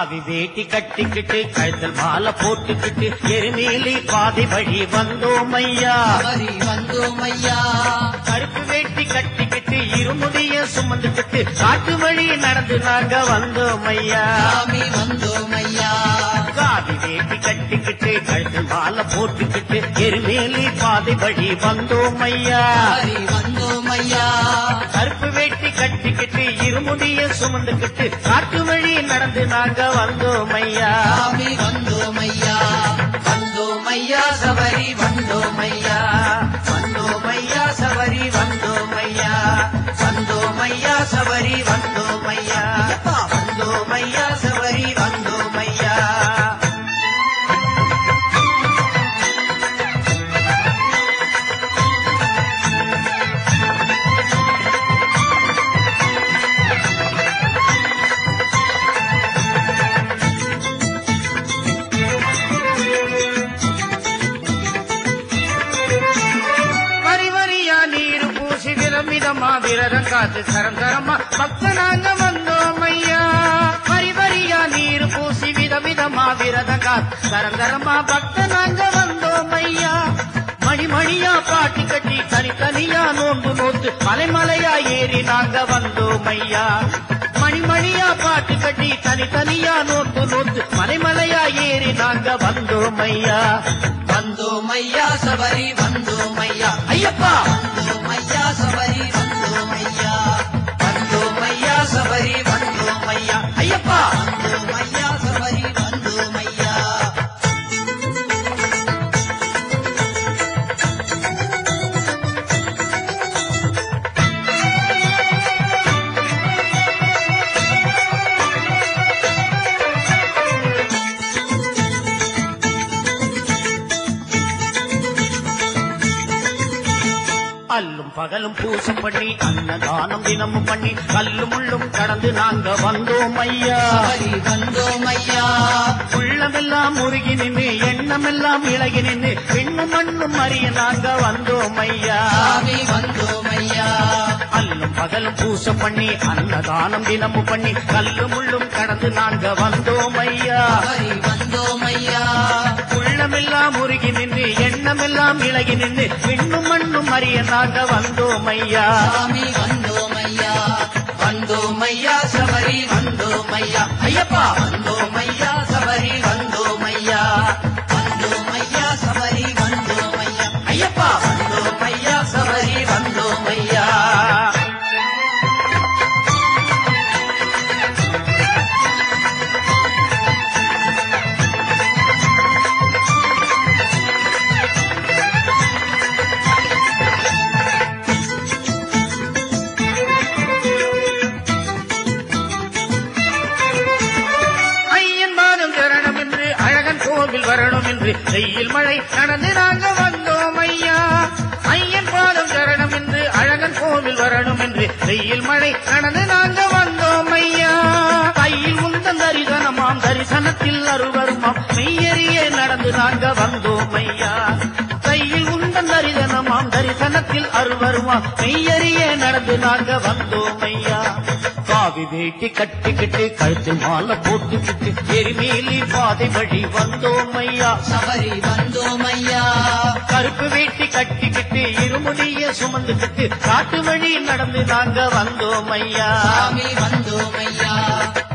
காவி வேட்டி கட்டிக்கிட்டு கழுத்தல் மாலை போட்டுக்கிட்டு எருமேலி பாதி வழி வந்தோம் ஐயா சபரி வந்தோம் ஐயா கருப்பு வேட்டி கட்டிக்கிட்டு இருமுடிய சுமந்துக்கிட்டு காட்டு வழி நடந்து நாங்க வந்தோம் ஐயா சாமி வந்தோம் ஐயா காவி வேட்டி கட்டிக்கிட்டு கழுத்து மாலை போட்டுக்கிட்டு எருமேலி பாதி வழி வந்தோம் ஐயா சபரி வந்தோம் ஐயா கருப்பு வேட்டி கட்டிக்கிட்டு இருமுடிய சுமந்துக்கிட்டு காட்டு வழி நடந்து நாங்க வந்தோம் ஐயா சாமி வந்தோம் ஐயா வந்தோம் ஐயா சபரி வந்தோம் ஐயா வந்தோம் ஐயா சபரி வந்தோம் ஐயா வந்தோம் ஐயா சபரி வந்தோம் ஐயா வந்தோம் ஐயா சபரி வந்தோம் ஐயா வரி வரியா நீரு பூசி விதமிதமா விரதம் காத்து சரம் சரமா பக்தனாங்க வந்தோம் ஐயா வரி வரியா நீரு பூசி விதமிதமா விரதம் காத்து சரம் சரமா பக்தனாங்க வந்தோம் ஐயா மணி மணியா பாட்டு கட்டி தனித்தனியா நோன்பு நோத்து மலைமலையா ஏறி நாங்க வந்தோம் ஐயா மணி மணியா பாட்டு கட்டி தனித்தனியா நோன்பு நோத்து மலைமலையா ஏறி நாங்க வந்தோம் ஐயா வந்தோம் ஐயா சபரி வந்தோம் ஐயா ஐயப்பா வந்தோம் ஐயா சபரி வந்தோம் ஐயா வந்தோம் ஐயா சபரி வந்தோம் ஐயா ஐயப்பா வந்தோம் ஐயா சபரி வந்தோம் ஐயா அல்லும் பகலும் பூசம் பண்ணி அன்னதானம் தினமும் பண்ணி கல்லும் முள்ளும் கடந்து நாங்க வந்தோம் ஐயா சபரி வந்தோம் ஐயா உள்ளமெல்லாம் முருகி நின்று எண்ணமெல்லாம் இழகி நின்று பெண்ணும் மண்ணும் அறிய நாங்க வந்தோம் ஐயா சாமி வந்தோம் ஐயா அல்லும் பகலும் பூசம் பண்ணி அன்னதானம் தினமும் பண்ணி கல்லும் முள்ளும் கடந்து நாங்க வந்தோம் ஐயா சபரி வந்தோம் ஐயா உள்ளமெல்லாம் முருகி நின்று எண்ணமெல்லாம் இழகி நின்று பெண்ணும் மண்ணும் அறிய நாங்க வந்தோம் ஐயா சாமி வந்தோம் ஐயா வந்தோம் ஐயா சபரி வந்தோம் ஐயா ஐயப்பா வந்தோம் ஐயா சபரி வந்தோம் ஐயா வந்தோம் ஐயா சபரி வந்தோம் ஐயா ஐயப்பா வந்தோம் ஐயா சபரி வந்தோம் ஐயா ஐயன் மாதம் சரணம் என்று அழகன் கோவில் வரணும் என்று வெயில் மழை நடந்து நாங்க வந்தோம் ஐயா ஐயன் பாதம் சரணம் என்று அழகன் கோவில் வரணும் என்று வெயில் மழை நடந்து நாங்க வந்தோம் ஐயா கையில் உந்தன் தரிசனமாம் தரிசனத்தில் அருவருமாம் மெய்யறியே நடந்து நாங்க வந்தோம் ஐயா கையில் உந்தன் தரிசனமாம் தரிசனத்தில் அருவருமாம் மெய்யறியே நடந்து நாங்க வந்தோம் ஐயா காவி வேட்டி கட்டிக்கிட்டு கழுத்து மாலை போட்டுக்கிட்டு எரிமேலி பாதை வழி வந்தோம் ஐயா சபரி வந்தோம் ஐயா கருப்பு வேட்டி கட்டிக்கிட்டு இருமுடிய சுமந்துக்கிட்டு காட்டு வழி நடந்து நாங்க வந்தோம் ஐயா சாமி வந்தோம் ஐயா